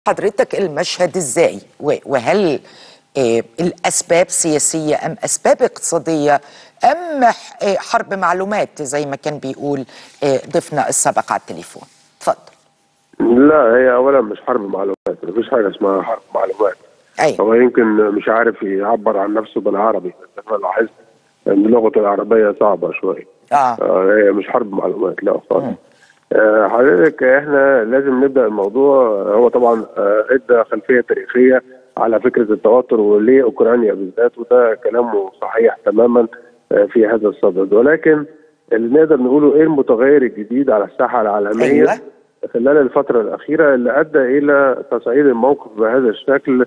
حضرتك المشهد ازاي و- وهل آه، الاسباب سياسيه ام اسباب اقتصاديه ام ح- آه، حرب معلومات زي ما كان بيقول آه، ضيفنا السابق على التليفون اتفضل لا هي اولا مش حرب معلومات مفيش حاجه اسمها حرب معلومات ايوه هو يمكن مش عارف يعبر عن نفسه بالعربي بس انا لاحظت ان لغته العربيه صعبه شويه اه آه، هي مش حرب معلومات لا خالص آه، حضرتك احنا لازم نبدا الموضوع هو طبعا آه، ادى خلفيه تاريخيه على فكره التوتر وليه اوكرانيا بالذات وده كلامه صحيح تماما آه، في هذا الصدد ولكن اللي نقدر نقوله ايه المتغير الجديد على الساحه العالميه أيوة. خلال الفتره الاخيره اللي ادى الى تصعيد الموقف بهذا الشكل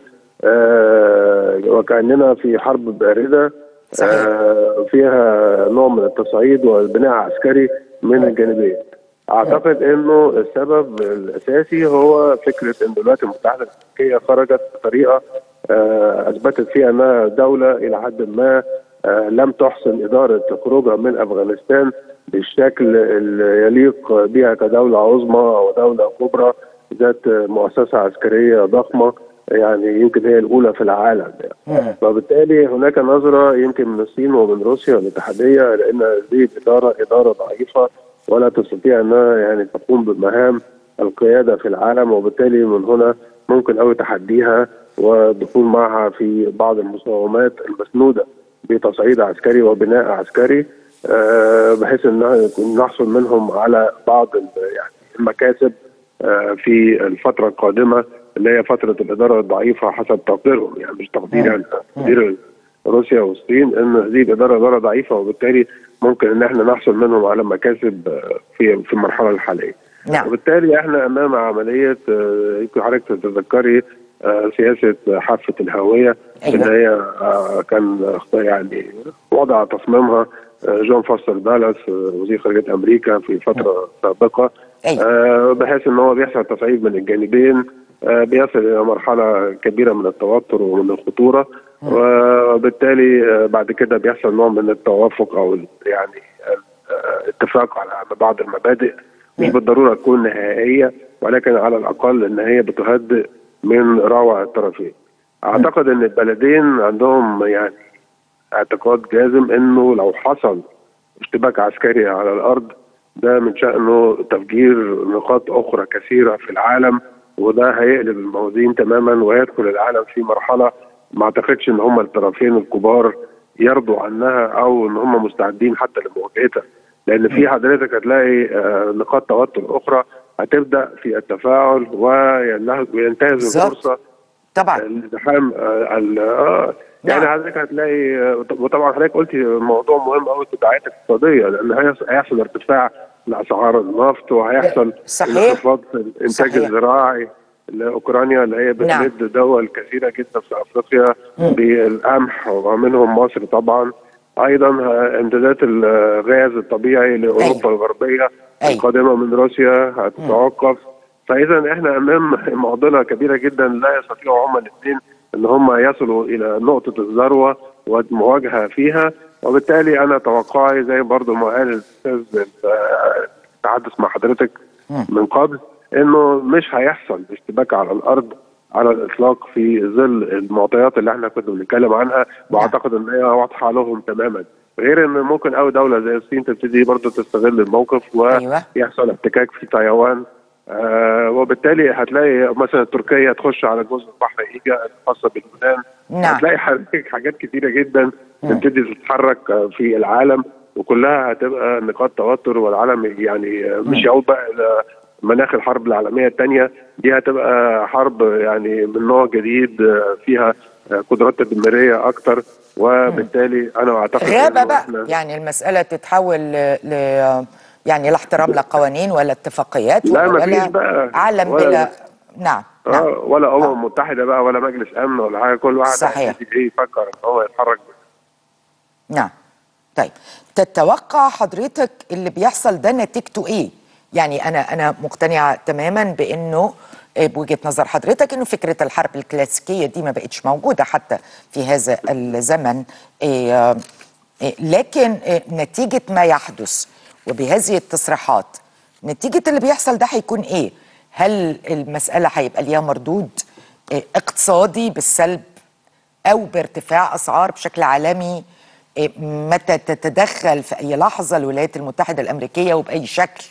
آه، وكاننا في حرب بارده صحيح. آه، فيها نوع من التصعيد والبناء عسكري من الجانبين اعتقد انه السبب الاساسي هو فكره ان الولايات المتحده الامريكيه خرجت بطريقه آه، اثبتت فيها انها دوله الى حد ما آه، لم تحسن اداره خروجها من افغانستان بالشكل اللي يليق بها كدوله عظمى او دوله كبرى ذات مؤسسه عسكريه ضخمه يعني يمكن هي الاولى في العالم يعني. فبالتالي هناك نظره يمكن من الصين ومن روسيا والاتحاديه لان هذه الاداره اداره ضعيفه ولا تستطيع انها يعني تقوم بمهام القياده في العالم وبالتالي من هنا ممكن قوي تحديها والدخول معها في بعض المساومات المسنوده بتصعيد عسكري وبناء عسكري آه، بحيث ان نحصل منهم على بعض ال- يعني المكاسب آه، في الفتره القادمه اللي هي فتره الاداره الضعيفه حسب تقديرهم يعني مش تقدير يعني تقدير روسيا والصين ان هذه الاداره اداره ضعيفه وبالتالي ممكن ان احنا نحصل منهم على مكاسب آه، في في المرحله الحاليه. نعم وبالتالي احنا امام عمليه آه، يمكن حضرتك تتذكري آه، سياسه حافه الهويه أيوة. اللي هي آه، كان اخت- يعني وضع تصميمها آه، جون فاستر دالاس آه، وزير خارجيه امريكا في فتره سابقه أيوة. آه، بحيث ان هو بيحصل تصعيد من الجانبين آه، بيصل الى مرحله كبيره من التوتر ومن الخطوره وبالتالي آه، بعد كده بيحصل نوع من التوافق او ال- يعني آه، اتفاق على بعض المبادئ مش بالضروره تكون نهائيه ولكن على الاقل ان هي بتهدئ من روع الطرفين. اعتقد ان البلدين عندهم يعني اعتقاد جازم انه لو حصل اشتباك عسكري على الارض ده من شانه تفجير نقاط اخرى كثيره في العالم وده هيقلب الموازين تماما ويدخل العالم في مرحله ما اعتقدش ان هم الطرفين الكبار يرضوا عنها او ان هم مستعدين حتى لمواجهتها لان في حضرتك هتلاقي آه، نقاط توتر اخرى هتبدا في التفاعل وينه- وينتهز بالظبط. الفرصه طبعا الازدحام آه، ال- آه، يعني نعم. حضرتك هتلاقي آه، وطبعا حضرتك قلتي موضوع مهم قوي التداعيات الاقتصاديه لان هيحص- هيحصل ارتفاع لاسعار النفط وهيحصل صحيح. انخفاض في الانتاج صحيح. الزراعي لاوكرانيا اللي هي نعم. بتمد دول كثيره جدا في افريقيا بالقمح ومنهم مصر طبعا ايضا آه، امدادات الغاز الطبيعي لاوروبا أيوة. الغربيه أيوة. القادمه من روسيا هتتوقف فاذا احنا امام معضله كبيره جدا لا يستطيعوا هما الاثنين ان هم يصلوا الى نقطه الذروه والمواجهه فيها وبالتالي انا توقعي زي برضو ما قال الاستاذ آه، التحدث مع حضرتك من قبل انه مش هيحصل اشتباك على الارض على الاطلاق في ظل المعطيات اللي احنا كنا بنتكلم عنها واعتقد ان هي واضحه لهم تماما غير ان ممكن اي دوله زي الصين تبتدي برضه تستغل الموقف أيوة. ويحصل احتكاك في تايوان آه وبالتالي هتلاقي مثلا تركيا تخش على جزء البحر ايجا الخاصه باليونان نعم. هتلاقي حضرتك حاجات كتيره جدا تبتدي تتحرك آه، في العالم وكلها هتبقى نقاط توتر والعالم يعني آه، مش يعود بقى الى مناخ الحرب العالميه الثانيه دي هتبقى حرب يعني من نوع جديد آه، فيها آه، قدرات تدميريه اكتر وبالتالي انا اعتقد غابه إنه بقى إحنا- يعني المساله تتحول ل... ل... يعني لا احترام لا قوانين ولا اتفاقيات لا، ولا مفيش بقى. عالم ولا- بلا نعم نعم اه ولا امم متحده بقى ولا مجلس امن ولا حاجه كل واحد صحيح. هيبتدي ايه يفكر ان هو يتحرك نعم طيب تتوقع حضرتك اللي بيحصل ده نتيجته ايه؟ يعني انا انا مقتنعه تماما بانه آه، بوجهه نظر حضرتك انه فكره الحرب الكلاسيكيه دي ما بقتش موجوده حتى في هذا الزمن آه، آه، لكن آه، نتيجه ما يحدث وبهذه التصريحات نتيجه اللي بيحصل ده هيكون ايه؟ هل المسألة هيبقى ليها مردود آه، اقتصادي بالسلب أو بارتفاع أسعار بشكل عالمي آه، متى تتدخل في أي لحظة الولايات المتحدة الأمريكية وبأي شكل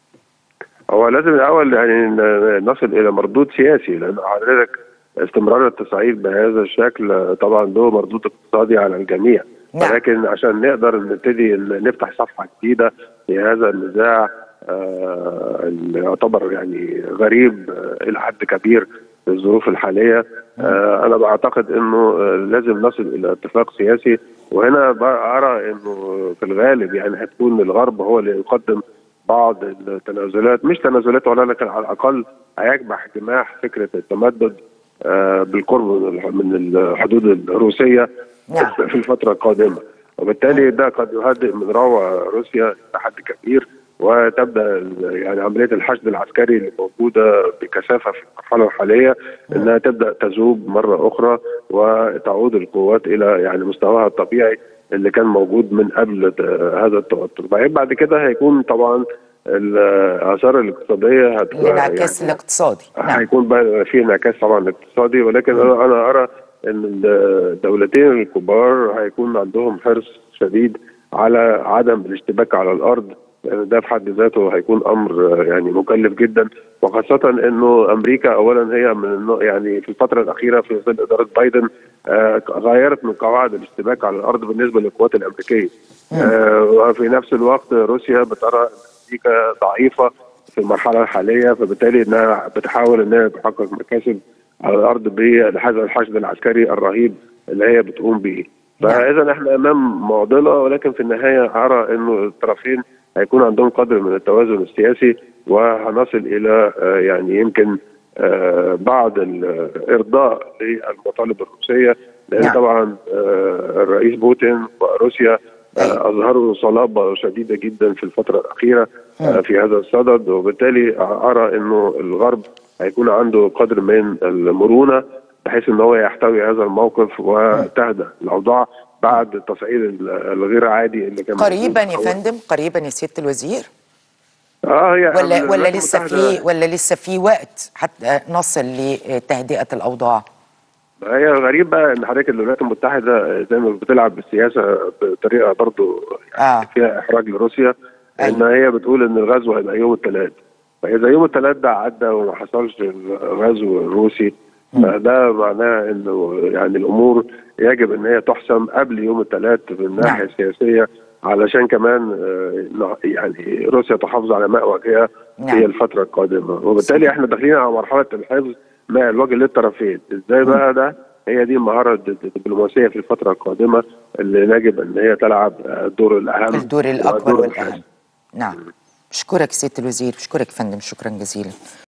هو لازم الاول يعني ن- نصل الى مردود سياسي لان حضرتك استمرار التصعيد بهذا الشكل آه، طبعا له مردود اقتصادي على الجميع نعم. ولكن عشان نقدر نبتدي ن- نفتح صفحه جديده في هذا النزاع آه، اللي يعتبر يعني غريب آه، الى حد كبير في الظروف الحاليه آه، انا بعتقد انه آه، لازم نصل الى اتفاق سياسي وهنا بقى ارى انه في الغالب يعني هتكون الغرب هو اللي يقدم بعض التنازلات مش تنازلات ولكن على الاقل هيجمع اجتماع فكره التمدد آه، بالقرب من الح- من الحدود الروسيه نعم. في الفتره القادمه وبالتالي ده قد يهدئ من روع روسيا لحد كبير وتبدا ال- يعني عمليه الحشد العسكري اللي موجوده بكثافه في المرحله الحاليه انها تبدا تذوب مره اخرى وتعود القوات الى يعني مستواها الطبيعي اللي كان موجود من قبل ت- هذا التوتر بعدين بعد كده هيكون طبعا الاثار الاقتصاديه هتكون الانعكاس الاقتصادي نعم هيكون بقى في انعكاس طبعا اقتصادي ولكن انا انا ارى ان الدولتين الكبار هيكون عندهم حرص شديد على عدم الاشتباك على الارض لان ده في حد ذاته هيكون امر يعني مكلف جدا وخاصه انه امريكا اولا هي من النوع- يعني في الفتره الاخيره في ظل اداره بايدن آه، غيرت من قواعد الاشتباك على الارض بالنسبه للقوات الامريكيه آه، وفي نفس الوقت روسيا بترى ان امريكا ضعيفه في المرحله الحاليه فبالتالي انها بتحاول انها تحقق مكاسب على الارض بهذا الحشد العسكري الرهيب اللي هي بتقوم به. فاذا احنا امام معضله ولكن في النهايه ارى انه الطرفين هيكون عندهم قدر من التوازن السياسي وهنصل الى آه، يعني يمكن آه، بعض الارضاء للمطالب الروسيه لان نعم. طبعا آه، الرئيس بوتين وروسيا آه، اظهروا صلابه شديده جدا في الفتره الاخيره آه، في هذا الصدد وبالتالي ارى انه الغرب هيكون عنده قدر من المرونه بحيث ان هو يحتوي هذا الموقف وتهدأ الاوضاع بعد التصعيد ال- الغير عادي اللي كان قريبا موجود. يا فندم قريبا يا سيادة الوزير اه هي ولا ولا الولايات لسه المتحدة- في ولا لسه في وقت حتى نصل لتهدئة الأوضاع هي غريب بقى ان حضرتك الولايات المتحده زي ما بتلعب بالسياسه بطريقه برضو يعني آه. فيها احراج لروسيا ان أيوة. هي بتقول ان الغزو هيبقى يوم الثلاث فاذا يوم الثلاث ده عدى وما حصلش الغزو الروسي فده معناه انه يعني الامور يجب ان هي تحسم قبل يوم الثلاث من الناحيه نعم. السياسيه علشان كمان آه، يعني روسيا تحافظ على ماء وجهها نعم. في الفتره القادمه وبالتالي احنا داخلين على مرحله الحفظ ماء الوجه للطرفين ازاي بقى ده هي دي المهاره الد- الدبلوماسيه في الفتره القادمه اللي يجب ان هي تلعب آه، الدور الاهم الدور الأكبر والدور والأهم نعم بشكرك سيادة الوزير بشكرك فندم شكرا جزيلا